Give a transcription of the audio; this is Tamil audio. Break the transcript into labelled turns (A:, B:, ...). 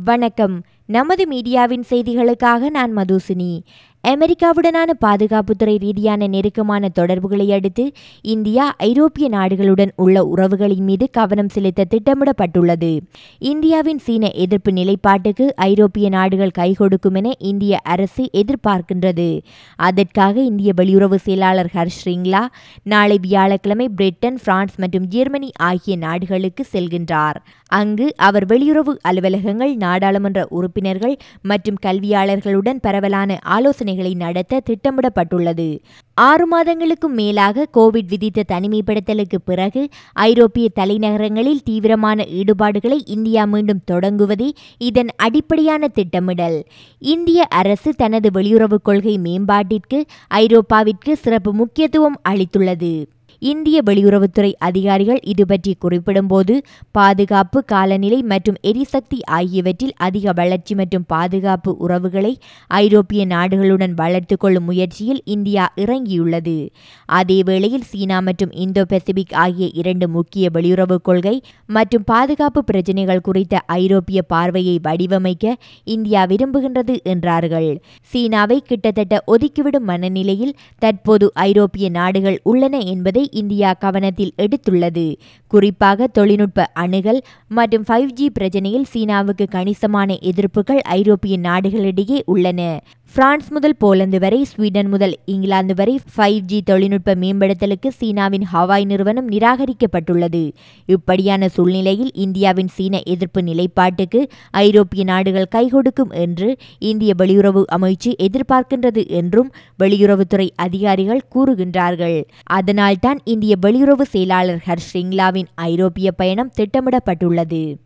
A: வணக்கம் நமது மீடியாவின் செய்திகளுக்காக நான் மதுசினி அமெரிக்காவுடனான பாதுகாப்புத்துறை ரீதியான நெருக்கமான தொடர்புகளை அடுத்து இந்தியா ஐரோப்பிய நாடுகளுடன் உள்ள உறவுகளின் மீது கவனம் செலுத்த திட்டமிடப்பட்டுள்ளது இந்தியாவின் சீன எதிர்ப்பு நிலைப்பாட்டுக்கு ஐரோப்பிய நாடுகள் கை கொடுக்கும் என இந்திய அரசு எதிர்பார்க்கின்றது அதற்காக இந்திய வெளியுறவு செயலாளர் ஹர்ஷ் ஸ்ரிங்லா நாளை வியாழக்கிழமை பிரிட்டன் பிரான்ஸ் மற்றும் ஜெர்மனி ஆகிய நாடுகளுக்கு செல்கின்றார் அங்கு அவர் வெளியுறவு அலுவலகங்கள் நாடாளுமன்ற உறுப்பினர்கள் மற்றும் கல்வியாளர்களுடன் பரவலான ஆலோசனைகளை நடத்த திட்டமிடப்பட்டுள்ளது ஆறு மாதங்களுக்கும் மேலாக கோவிட் விதித்த தனிமைப்படுத்தலுக்கு பிறகு ஐரோப்பிய தலைநகரங்களில் தீவிரமான ஈடுபாடுகளை இந்தியா மீண்டும் தொடங்குவதே இதன் அடிப்படையான திட்டமிடல் இந்திய அரசு தனது வெளியுறவுக் கொள்கை மேம்பாட்டிற்கு ஐரோப்பாவிற்கு சிறப்பு முக்கியத்துவம் அளித்துள்ளது இந்திய வெளியுறவுத்துறை அதிகாரிகள் இது பற்றி குறிப்பிடும்போது பாதுகாப்பு காலநிலை மற்றும் எரிசக்தி ஆகியவற்றில் அதிக வளர்ச்சி மற்றும் பாதுகாப்பு உறவுகளை ஐரோப்பிய நாடுகளுடன் வளர்த்து கொள்ளும் முயற்சியில் இந்தியா இறங்கியுள்ளது அதேவேளையில் சீனா மற்றும் இந்தோ பசிபிக் ஆகிய இரண்டு முக்கிய வெளியுறவுக் கொள்கை மற்றும் பாதுகாப்பு பிரச்சினைகள் குறித்த ஐரோப்பிய பார்வையை வடிவமைக்க இந்தியா விரும்புகின்றது என்றார்கள் சீனாவை கிட்டத்தட்ட ஒதுக்கிவிடும் மனநிலையில் தற்போது ஐரோப்பிய நாடுகள் உள்ளன என்பதை இந்தியா கவனத்தில் எடுத்துள்ளது குறிப்பாக தொழில்நுட்ப அணுகல் மற்றும் ஃபைவ் ஜி பிரச்சனையில் சீனாவுக்கு கணிசமான எதிர்ப்புகள் ஐரோப்பிய நாடுகளிடையே உள்ளன பிரான்ஸ் முதல் போலந்து வரை ஸ்வீடன் முதல் இங்கிலாந்து வரை ஃபைவ் ஜி தொழில்நுட்ப மேம்படுத்தலுக்கு சீனாவின் ஹவாய் நிறுவனம் நிராகரிக்கப்பட்டுள்ளது இப்படியான சூழ்நிலையில் இந்தியாவின் சீன எதிர்ப்பு நிலைப்பாட்டுக்கு ஐரோப்பிய நாடுகள் கைகொடுக்கும் என்று இந்திய வெளியுறவு அமைச்சு எதிர்பார்க்கின்றது என்றும் வெளியுறவுத்துறை அதிகாரிகள் கூறுகின்றார்கள் அதனால்தான் இந்திய வெளியுறவு செயலாளர் ஹர்ஷ் ஸ்ரிங்லாவின் ஐரோப்பிய பயணம் திட்டமிடப்பட்டுள்ளது